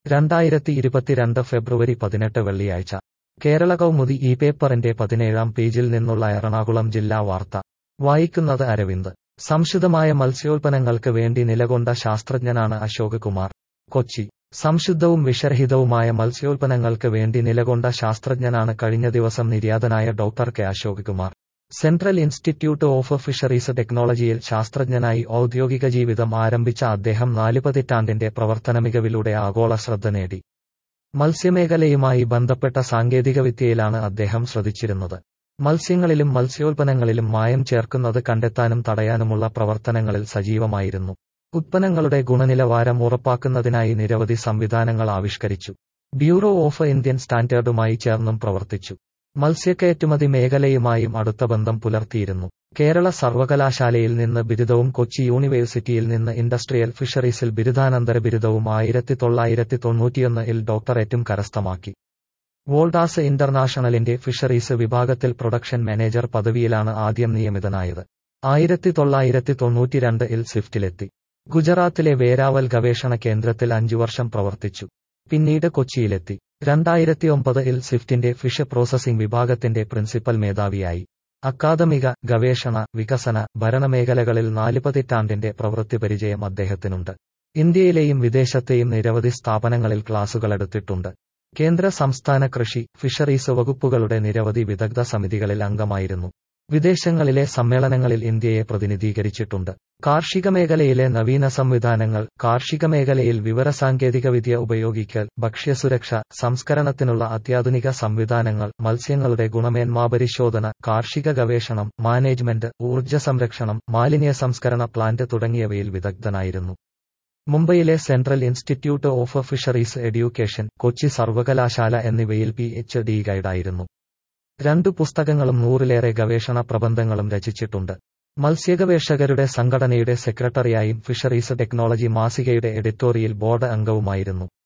രണ്ടായിരത്തി ഇരുപത്തിരണ്ട് ഫെബ്രുവരി പതിനെട്ട് വെള്ളിയാഴ്ച കേരള കൗമുദി ഈ പേപ്പറിന്റെ പതിനേഴാം പേജിൽ നിന്നുള്ള എറണാകുളം ജില്ലാ വാർത്ത വായിക്കുന്നത് അരവിന്ദ് സംശുദ്ധമായ മത്സ്യോൽപ്പന്നങ്ങൾക്ക് വേണ്ടി നിലകൊണ്ട ശാസ്ത്രജ്ഞനാണ് അശോക് കുമാർ കൊച്ചി സംശുദ്ധവും വിഷരഹിതവുമായ മത്സ്യോൽപ്പന്നങ്ങൾക്ക് വേണ്ടി നിലകൊണ്ട ശാസ്ത്രജ്ഞനാണ് കഴിഞ്ഞ ദിവസം നിര്യാതനായ doctor K Ashok Kumar Central Institute of Fisheries ടെക്നോളജിയിൽ ശാസ്ത്രജ്ഞനായി ഔദ്യോഗിക ജീവിതം ആരംഭിച്ച അദ്ദേഹം നാല് പതിറ്റാണ്ടിന്റെ പ്രവർത്തനമികവിലൂടെ ആഗോള ശ്രദ്ധ നേടി മത്സ്യമേഖലയുമായി ബന്ധപ്പെട്ട സാങ്കേതികവിദ്യയിലാണ് അദ്ദേഹം ശ്രദ്ധിച്ചിരുന്നത് മത്സ്യങ്ങളിലും മത്സ്യോൽപ്പന്നങ്ങളിലും മായം ചേർക്കുന്നത് കണ്ടെത്താനും തടയാനുമുള്ള പ്രവർത്തനങ്ങളിൽ സജീവമായിരുന്നു ഉത്പന്നങ്ങളുടെ ഗുണനിലവാരം ഉറപ്പാക്കുന്നതിനായി നിരവധി സംവിധാനങ്ങൾ ആവിഷ്കരിച്ചു ബ്യൂറോ ഓഫ് ഇന്ത്യൻ സ്റ്റാൻഡേർഡുമായി ചേർന്നും പ്രവർത്തിച്ചു മത്സ്യക്കയറ്റുമതി മേഖലയുമായും അടുത്ത ബന്ധം പുലർത്തിയിരുന്നു കേരള സർവകലാശാലയിൽ നിന്ന് ബിരുദവും കൊച്ചി യൂണിവേഴ്സിറ്റിയിൽ നിന്ന് ഇൻഡസ്ട്രിയൽ ഫിഷറീസിൽ ബിരുദാനന്തര ബിരുദവും ആയിരത്തി തൊള്ളായിരത്തി തൊണ്ണൂറ്റിയൊന്നിൽ ഡോക്ടറേറ്റും കരസ്ഥമാക്കി വോൾഡാസ് ഇന്റർനാഷണലിന്റെ ഫിഷറീസ് വിഭാഗത്തിൽ പ്രൊഡക്ഷൻ മാനേജർ പദവിയിലാണ് ആദ്യം നിയമിതനായത് ആയിരത്തി തൊള്ളായിരത്തി തൊണ്ണൂറ്റിരണ്ട് ഇൽ സ്വിഫ്റ്റിലെത്തി ഗുജറാത്തിലെ വേരാവൽ ഗവേഷണ കേന്ദ്രത്തിൽ അഞ്ചു വർഷം പ്രവർത്തിച്ചു പിന്നീട് കൊച്ചിയിലെത്തി രണ്ടായിരത്തി ഒമ്പത് ഇൽ സ്വിഫ്റ്റിന്റെ ഫിഷ് പ്രോസസിംഗ് വിഭാഗത്തിന്റെ പ്രിൻസിപ്പൽ മേധാവിയായി അക്കാദമിക ഗവേഷണ വികസന ഭരണമേഖലകളിൽ നാല് പതിറ്റാണ്ടിന്റെ പ്രവൃത്തി പരിചയം അദ്ദേഹത്തിനുണ്ട് ഇന്ത്യയിലെയും വിദേശത്തെയും നിരവധി സ്ഥാപനങ്ങളിൽ ക്ലാസുകളെടുത്തിട്ടുണ്ട് കേന്ദ്ര സംസ്ഥാന കൃഷി ഫിഷറീസ് വകുപ്പുകളുടെ നിരവധി വിദഗ്ധ സമിതികളിൽ അംഗമായിരുന്നു വിദേശങ്ങളിലെ സമ്മേളനങ്ങളിൽ ഇന്ത്യയെ പ്രതിനിധീകരിച്ചിട്ടുണ്ട് കാർഷിക മേഖലയിലെ നവീന സംവിധാനങ്ങൾ കാർഷിക മേഖലയിൽ വിവരസാങ്കേതികവിദ്യ ഉപയോഗിക്കൽ ഭക്ഷ്യസുരക്ഷ സംസ്കരണത്തിനുള്ള അത്യാധുനിക സംവിധാനങ്ങൾ മത്സ്യങ്ങളുടെ ഗുണമേന്മാപരിശോധന കാർഷിക ഗവേഷണം മാനേജ്മെന്റ് ഊർജ്ജ സംരക്ഷണം മാലിന്യ സംസ്കരണ പ്ലാന്റ് തുടങ്ങിയവയിൽ വിദഗ്ധനായിരുന്നു മുംബൈയിലെ Central Institute of Fisheries Education Kochi സർവകലാശാല എന്നിവയിൽ പി എച്ച് ഡി ഗൈഡായിരുന്നു രണ്ടു പുസ്തകങ്ങളും നൂറിലേറെ ഗവേഷണ പ്രബന്ധങ്ങളും രചിച്ചിട്ടുണ്ട് മത്സ്യഗവേഷകരുടെ സംഘടനയുടെ സെക്രട്ടറിയായും ഫിഷറീസ് ടെക്നോളജി മാസികയുടെ എഡിറ്റോറിയൽ ബോർഡ് അംഗവുമായിരുന്നു